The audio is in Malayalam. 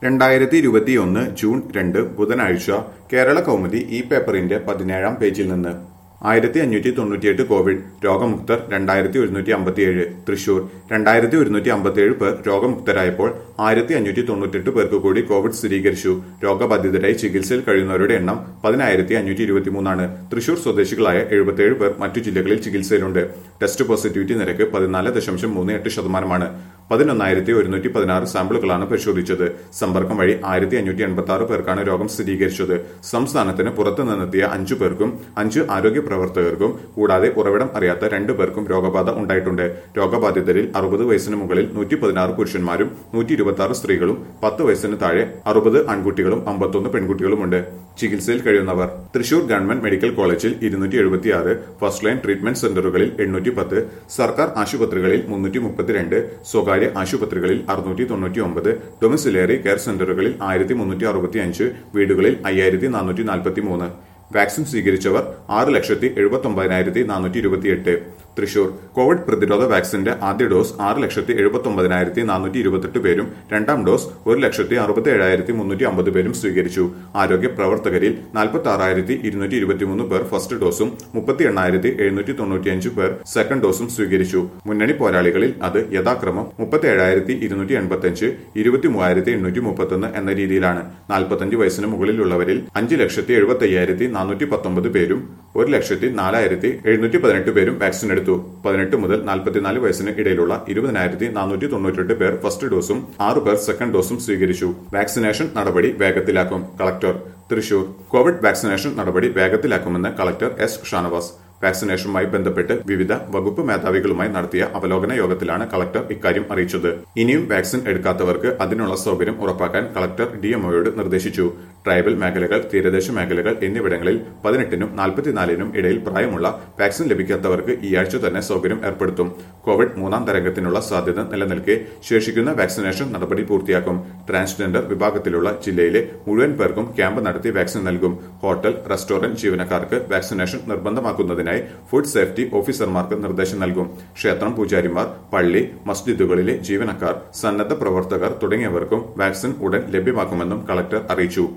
രണ്ടായിരത്തി ഇരുപത്തിയൊന്ന് ജൂൺ രണ്ട് ബുധനാഴ്ച കേരള കൗമുദി ഈ പേപ്പറിന്റെ പതിനേഴാം പേജിൽ നിന്ന് ആയിരത്തി അഞ്ഞൂറ്റി തൊണ്ണൂറ്റിയെട്ട് കോവിഡ് രോഗമുക്തർ രണ്ടായിരത്തി ഒരുന്നൂറ്റി അമ്പത്തിയേഴ് തൃശൂർ രണ്ടായിരത്തി ഒരുന്നൂറ്റി അമ്പത്തിയേഴ് പേർ രോഗമുക്തരായപ്പോൾ ആയിരത്തി അഞ്ഞൂറ്റി തൊണ്ണൂറ്റെട്ട് പേർക്ക് കൂടി കോവിഡ് സ്ഥിരീകരിച്ചു രോഗബാധിതരായി ചികിത്സയിൽ കഴിയുന്നവരുടെ എണ്ണം പതിനായിരത്തി അഞ്ഞൂറ്റി ഇരുപത്തിമൂന്നാണ് തൃശൂർ സ്വദേശികളായ എഴുപത്തിയേഴ് പേർ മറ്റു ജില്ലകളിൽ ചികിത്സയിലുണ്ട് ടെസ്റ്റ് പോസിറ്റിവിറ്റി നിരക്ക് പതിനാല് ദശാംശം മൂന്ന് എട്ട് ശതമാനമാണ് പതിനൊന്നായിരത്തി ഒരുന്നൂറ്റി പതിനാറ് സാമ്പിളുകളാണ് പരിശോധിച്ചത് സമ്പർക്കം വഴി ആയിരത്തി അഞ്ഞൂറ്റി എൺപത്തി ആറ് പേർക്കാണ് രോഗം സ്ഥിരീകരിച്ചത് സംസ്ഥാനത്തിന് പുറത്തു നിന്നെത്തിയ അഞ്ചു പേർക്കും അഞ്ച് ആരോഗ്യ പ്രവർത്തകർക്കും കൂടാതെ ഉറവിടം അറിയാത്ത രണ്ടു പേർക്കും രോഗബാധ ഉണ്ടായിട്ടുണ്ട് രോഗബാധിതരിൽ അറുപത് വയസ്സിന് മുകളിൽ നൂറ്റി പതിനാറ് പുരുഷന്മാരും നൂറ്റി ഇരുപത്തി ആറ് സ്ത്രീകളും പത്ത് വയസ്സിന് താഴെ അറുപത് ആൺകുട്ടികളും അമ്പത്തൊന്ന് പെൺകുട്ടികളുമുണ്ട് ചികിത്സയിൽ കഴിയുന്നവർ തൃശൂർ ഗവൺമെന്റ് മെഡിക്കൽ കോളേജിൽ ഇരുന്നൂറ്റി എഴുപത്തിയാറ് ഫസ്റ്റ് ലൈൻ ട്രീറ്റ്മെന്റ് സെന്ററുകളിൽ എണ്ണൂറ്റി പത്ത് സർക്കാർ ആശുപത്രികളിൽ മുന്നൂറ്റി മുപ്പത്തിരണ്ട് സ്വകാര്യ ആശുപത്രികളിൽ അറുന്നൂറ്റി തൊണ്ണൂറ്റി ഒമ്പത് ഡൊമിസിലറി കെയർ സെന്ററുകളിൽ ആയിരത്തി മുന്നൂറ്റി അറുപത്തി അഞ്ച് വീടുകളിൽ അയ്യായിരത്തി നാനൂറ്റി നാൽപ്പത്തി മൂന്ന് വാക്സിൻ സ്വീകരിച്ചവർ ആറ് ലക്ഷത്തി എഴുപത്തി ഒമ്പതിനായിരത്തി നാനൂറ്റി ഇരുപത്തിയെട്ട് തൃശൂർ കോവിഡ് പ്രതിരോധ വാക്സിന്റെ ആദ്യ ഡോസ് ആറ് ലക്ഷത്തി എഴുപത്തി ഒമ്പതിനായിരത്തി നാനൂറ്റി ഇരുപത്തെട്ട് പേരും രണ്ടാം ഡോസ് ഒരു ലക്ഷത്തി അറുപത്തി ഏഴായിരത്തി മുന്നൂറ്റി അമ്പത് പേരും സ്വീകരിച്ചു ആരോഗ്യ പ്രവർത്തകരിൽ നാൽപ്പത്തി ആറായിരത്തി ഇരുന്നൂറ്റി ഇരുപത്തിമൂന്ന് പേർ ഫസ്റ്റ് ഡോസും മുപ്പത്തി എണ്ണായിരത്തി എഴുന്നൂറ്റി തൊണ്ണൂറ്റിയഞ്ച് പേർ സെക്കൻഡ് ഡോസും സ്വീകരിച്ചു മുന്നണി പോരാളികളിൽ അത് യഥാക്രമം മുപ്പത്തി ഏഴായിരത്തി ഇരുന്നൂറ്റി എൺപത്തിയഞ്ച് ഇരുപത്തി മൂവായിരത്തി എണ്ണൂറ്റി മുപ്പത്തൊന്ന് എന്ന രീതിയിലാണ് നാൽപ്പത്തഞ്ച് വയസ്സിന് മുകളിലുള്ളവരിൽ അഞ്ച് ലക്ഷത്തി എഴുപത്തി അയ്യായിരത്തി നാനൂറ്റി പത്തൊമ്പത് പേരും ഒരു ലക്ഷത്തി നാലായിരത്തി എഴുന്നൂറ്റി പതിനെട്ട് പേരും വാക്സിൻ എടുത്തു പതിനെട്ട് മുതൽ നാൽപ്പത്തിനാല് വയസ്സിന് ഇടയിലുള്ള ഇരുപതിനായിരത്തി നാനൂറ്റി തൊണ്ണൂറ്റെട്ട് പേർ ഫസ്റ്റ് ഡോസും ആറ് പേർ സെക്കൻഡ് ഡോസും സ്വീകരിച്ചു വാക്സിനേഷൻ നടപടി വേഗത്തിലാക്കും കളക്ടർ തൃശൂർ കോവിഡ് വാക്സിനേഷൻ നടപടി വേഗത്തിലാക്കുമെന്ന് കളക്ടർ എസ് ഷാനവാസ് വാക്സിനേഷനുമായി ബന്ധപ്പെട്ട് വിവിധ വകുപ്പ് മേധാവികളുമായി നടത്തിയ അവലോകന യോഗത്തിലാണ് കളക്ടർ ഇക്കാര്യം അറിയിച്ചത് ഇനിയും വാക്സിൻ എടുക്കാത്തവർക്ക് അതിനുള്ള സൗകര്യം ഉറപ്പാക്കാൻ കളക്ടർ ഡിഎംഒയോട് നിർദ്ദേശിച്ചു ട്രൈബൽ മേഖലകൾ തീരദേശ മേഖലകൾ എന്നിവിടങ്ങളിൽ പതിനെട്ടിനും നാൽപ്പത്തിനാലിനും ഇടയിൽ പ്രായമുള്ള വാക്സിൻ ലഭിക്കാത്തവർക്ക് ഈ ആഴ്ച തന്നെ സൗകര്യം ഏർപ്പെടുത്തും കോവിഡ് മൂന്നാം തരംഗത്തിനുള്ള സാധ്യത നിലനിൽക്കെ ശേഷിക്കുന്ന വാക്സിനേഷൻ നടപടി പൂർത്തിയാക്കും ട്രാൻസ്ജെൻഡർ വിഭാഗത്തിലുള്ള ജില്ലയിലെ മുഴുവൻ പേർക്കും ക്യാമ്പ് നടത്തി വാക്സിൻ നൽകും ഹോട്ടൽ റെസ്റ്റോറന്റ് ജീവനക്കാർക്ക് വാക്സിനേഷൻ നിർബന്ധമാക്കുന്നതിനായി ഫുഡ് സേഫ്റ്റി ഓഫീസർമാർക്ക് നിർദ്ദേശം നൽകും ക്ഷേത്രം പൂജാരിമാർ പള്ളി മസ്ജിദുകളിലെ ജീവനക്കാർ സന്നദ്ധ പ്രവർത്തകർ തുടങ്ങിയവർക്കും വാക്സിൻ ഉടൻ ലഭ്യമാക്കുമെന്നും കളക്ടർ അറിയിച്ചു